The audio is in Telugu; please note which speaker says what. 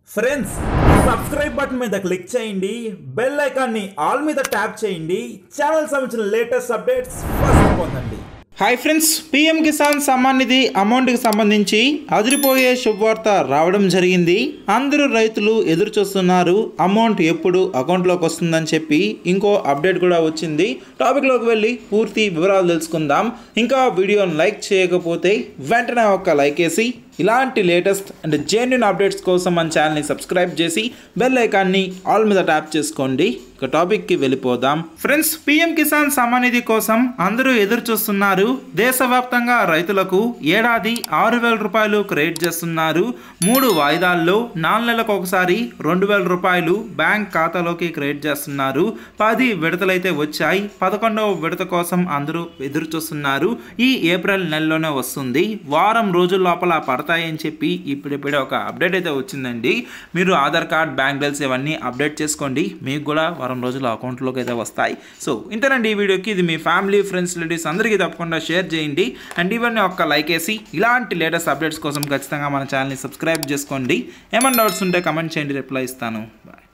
Speaker 1: ఫ్రెండ్స్ సబ్స్క్రైబ్ బటన్ మీద క్లిక్ చేయండి బెల్ ఐకాన్ని ఆల్ మీద ట్యాప్ చేయండి ఛానల్ సంబంధించిన లేటెస్ట్ అప్డేట్స్ ఫస్ట్ పొందండి
Speaker 2: hi friends PM Kisan Samman Nidhi అమౌంట్కి సంబంధించి అదిరిపోయే శుభవార్త రావడం జరిగింది అందరూ రైతులు ఎదురు చూస్తున్నారు అమౌంట్ ఎప్పుడు అకౌంట్లోకి వస్తుందని చెప్పి ఇంకో అప్డేట్ కూడా వచ్చింది టాపిక్లోకి వెళ్ళి పూర్తి వివరాలు తెలుసుకుందాం ఇంకా వీడియోని లైక్ చేయకపోతే వెంటనే ఒక లైక్ వేసి ఇలాంటి లేటెస్ట్ అండ్ జెన్యున్ అప్డేట్స్ కోసం మన ఛానల్ని సబ్స్క్రైబ్ చేసి బెల్ ఐకాన్ని ఆల్ మీద ట్యాప్ చేసుకోండి ఇక టాపిక్కి వెళ్ళిపోదాం ఫ్రెండ్స్ పిఎం కిసాన్ సమ్మాన్ నిధి కోసం అందరూ ఎదురు చూస్తున్నారు దేశవ్యాప్తంగా రైతులకు ఏడాది ఆరు వేల రూపాయలు క్రెడిట్ చేస్తున్నారు మూడు వాయిదాల్లో నాలుగు నెలలకు ఒకసారి రెండు వేల రూపాయలు బ్యాంక్ ఖాతాలోకి క్రెడిట్ చేస్తున్నారు పది విడతలైతే వచ్చాయి పదకొండవ విడత కోసం అందరూ ఎదురు చూస్తున్నారు ఈ ఏప్రిల్ నెలలోనే వస్తుంది వారం రోజుల లోపల పడతాయని చెప్పి ఇప్పుడిప్పుడే ఒక అప్డేట్ అయితే వచ్చిందండి మీరు ఆధార్ కార్డ్ బ్యాంక్ బిల్స్ ఇవన్నీ అప్డేట్ చేసుకోండి మీకు కూడా వారం రోజుల అకౌంట్లోకి అయితే వస్తాయి సో ఇంతేనండి ఈ వీడియోకి ఇది మీ ఫ్యామిలీ ఫ్రెండ్స్ రిలేటివ్స్ అందరికీ తప్పకుండా షేర్ చేయండి అండ్ ఇవన్నీ ఒక్క లైక్ వేసి ఇలాంటి లేటెస్ట్ అప్డేట్స్ కోసం ఖచ్చితంగా మన ఛానల్ని సబ్స్క్రైబ్ చేసుకోండి ఏమన్నా డౌట్స్ ఉంటే కమెంట్ చేయండి రిప్లై ఇస్తాను బాయ్